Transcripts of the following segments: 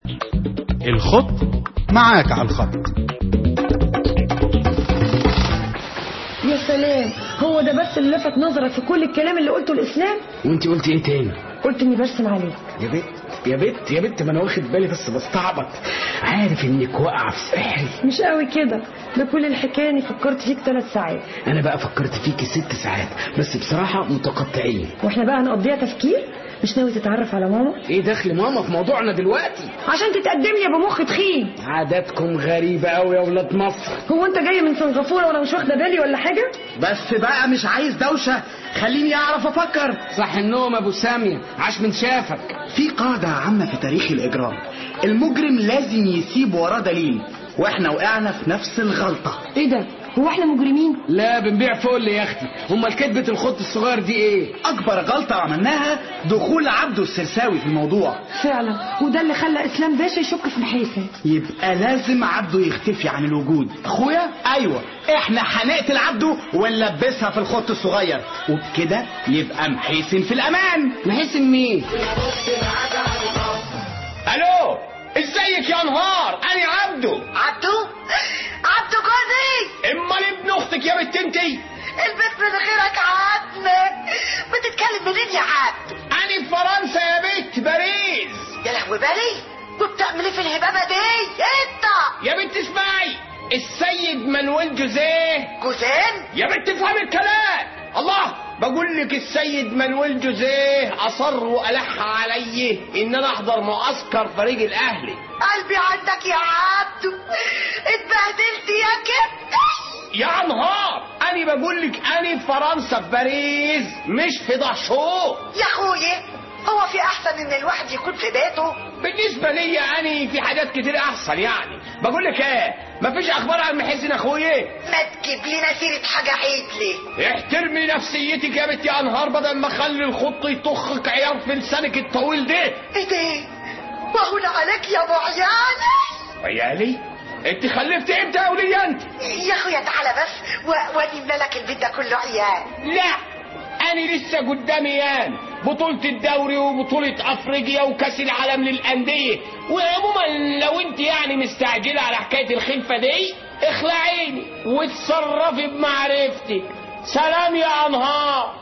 الخط معاك على الخط يا سلام هو ده بس اللي لفت نظرك في كل الكلام اللي قلته الاسلام وانت قلت ايه تاني قلت اني برسم عليك يا بت يا بت يا بت ما انا واخد بالي بس بستعبط عارف انك واقعه في سحري مش قوي كده ده كل الحكايه اني فكرت فيك ثلاث ساعات انا بقى فكرت فيكي ست ساعات بس بصراحه متقطعين واحنا بقى هنقضيها تفكير مش ناوي تتعرف على ماما ايه دخل ماما في موضوعنا دلوقتي عشان تتقدم لي بمخ تخين عاداتكم غريبه قوي يا ولاد مصر هو انت جاي من سنغافوره وانا مش واخده بالي ولا حاجه بس بقى مش عايز دوشة خليني أعرف أفكر صح النوم ابو ساميه عاش من شافك في قاعدة عامة في تاريخ الإجرام المجرم لازم يسيب وراه دليل واحنا وقعنا في نفس الغلطة ايه ده هو احنا مجرمين لا بنبيع فل يا اختي امال كدبه الخط الصغير دي ايه أكبر غلطة عملناها دخول عبده السرساوي في الموضوع فعلا وده اللي خلى اسلام باشا يشك في محيسن يبقى لازم عبده يختفي عن الوجود اخويا أيوة احنا هنقتل عبده ونلبسها في الخط الصغير وبكده يبقى محيسن في الأمان نحس ان مين الو ازيك يا نهار انا عبده عبدو عبدو جوزي امال ابن اختك يا بنت انتي البيت من غيرك عدمة بتتكلم منين يا عبد انا في فرنسا يا بنت باريس يا لهوي بالي وبتعمل ايه في الهبابة دي انت يا بنت اسمعي السيد مانويل جوزيه جوزين يا بنت افهم الكلام الله بقول لك السيد مانويل جوزيه اصر والح علي ان انا احضر معسكر فريق الاهلي قلبي عندك يا عبدو اتبهدلت يا كبدي يا نهار انا بقول لك انا في فرنسا في باريس مش في دهشور يا اخويا هو في احسن ان الواحد يكون في بيته بالنسبه لي انا في حاجات كتير احسن يعني بقول لك ايه مفيش اخبار عن محسن اخويا ما تجيب لنا سيرة حاجة عدلة احترمي نفسيتك يا بنت يا انهار بدل ما اخلي الخط يطخك عيار في لسانك الطويل ده ايه ده وهون عليك يا ابو عيالي عيالي انت خلفت امتى يا ولية انت يا اخويا تعالى بس و- واني لك البيت ده كله عيال لا انا لسه قدامي يان بطولة الدوري وبطولة افريقيا وكاس العالم للاندية وعموما لو انت يعني مستعجلة على حكاية الخلفة دي اخلعيني واتصرفي بمعرفتك سلام يا انهار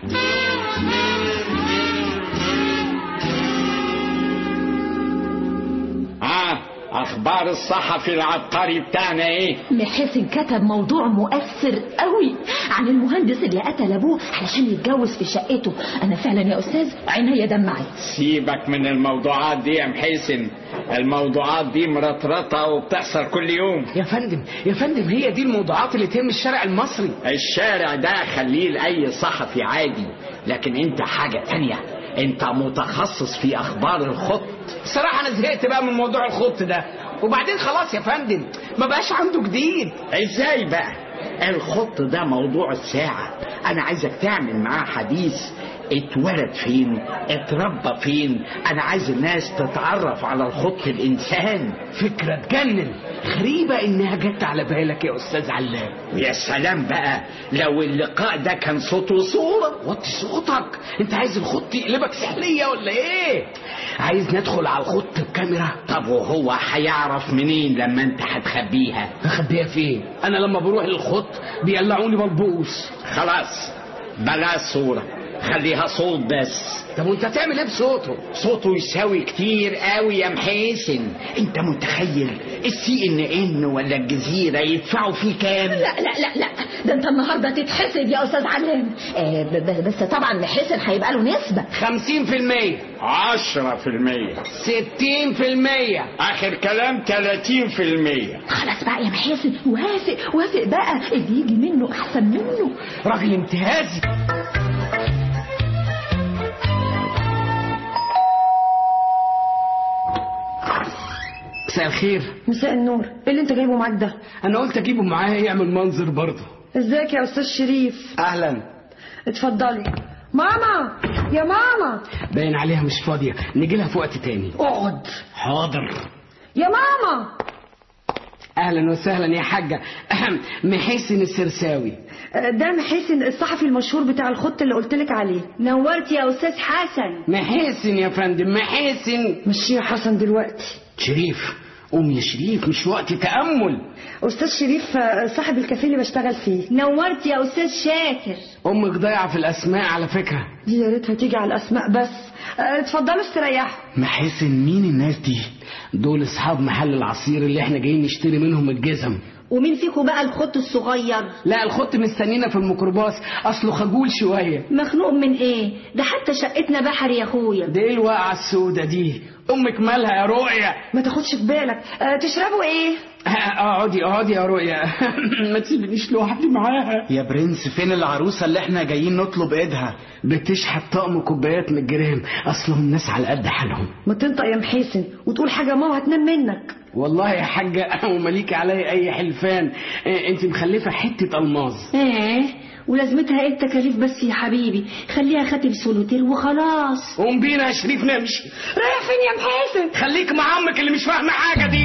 ها اخبار الصحفي العبقري بتاعنا ايه محسن كتب موضوع مؤثر قوي عن المهندس اللي قتل ابوه علشان يتجوز في شقته انا فعلا يا استاذ عينيا دمعت سيبك من الموضوعات دي يا محسن الموضوعات دي مرطرطة وبتحصل كل يوم يا فندم يا فندم هي دي الموضوعات اللي تهم الشارع المصري الشارع ده خليه لأي صحفي عادي لكن انت حاجة تانية انت متخصص في اخبار الخط بصراحة أنا زهقت بقى من موضوع الخط ده وبعدين خلاص يا فندم ما بقاش عنده جديد ازاي بقى الخط ده موضوع الساعة انا عايزك تعمل معاه حديث اتولد فين اتربى فين انا عايز الناس تتعرف على الخط الانسان فكرة تجنن غريبة إنها جت على بالك يا أستاذ علام يا سلام بقى لو اللقاء ده كان صوت وصورة وطي صوتك انت عايز الخط يقلبك سحلية ولا ايه عايز ندخل على الخط بكاميرا طب وهو هيعرف منين لما انت هتخبيها اخبيها فين انا لما بروح للخط بيقلعوني بلبوس خلاص بلاش صورة خليها صوت بس طب وانت هتعمل ايه بصوته صوته يساوي كتير قوي يا محاسن انت متخيل السي ان ان ولا الجزيرة يدفعوا فيه كام لا لا لا لا ده انت النهارده تتحسد يا استاذ علام آه ب- ب- بس طبعا محسن هيبقى له نسبه خمسين في المية عشرة في المية ستين في المية اخر كلام تلاتين في المية خلاص بقى يا محاسن وافق وافق بقى اللي يجي منه احسن منه راجل امتيازي مساء الخير مساء النور ايه اللي انت جايبه معاك ده انا قلت اجيبه معايا يعمل منظر برضه ازيك يا استاذ شريف اهلا اتفضلي ماما يا ماما باين عليها مش فاضية نجي لها في وقت تاني اقعد حاضر يا ماما اهلا وسهلا يا حاجة أهم محسن السرساوي آه، ده محسن الصحفي المشهور بتاع الخط اللي قلتلك عليه نورت يا استاذ حسن محسن يا فندم محسن مشي يا حسن دلوقتي شريف قوم يا شريف مش وقت تأمل استاذ شريف آه، صاحب الكافيه اللي بشتغل فيه نورت يا استاذ شاكر امك ضايعة في الاسماء على فكرة دي يا ريتها تيجي على الاسماء بس آه، اتفضلوا استريحوا محاسن مين الناس دي دول اصحاب محل العصير اللي احنا جايين نشتري منهم الجزم ومين فيكم بقى الخط الصغير لا الخط مستنينا في الميكروباص اصله خجول شوية مخنوق من ايه ده حتى شقتنا بحر يا اخويا دي إيه الواقعة السودة دي امك مالها يا رؤية ما تاخدش في بالك آه، تشربوا ايه اقعدي اقعدي يا رؤية ما تسيبنيش لوحدي معاها يا برنس فين العروسة اللي احنا جايين نطلب ايدها بتشحت طقم كوبايات من الجيران اصلهم الناس على قد حالهم ما تنطق يا محسن وتقول حاجه ماما هتنام منك والله يا حاجة ومليك علي اي حلفان إيه، انت مخلفة حتة الماظ ايه ولازمتها ايه التكاليف بس يا حبيبي خليها خاتم سولوتير وخلاص قوم بينا يا شريف نمشي رايح فين يا محسن خليك مع عمك اللي مش فاهمة حاجة دي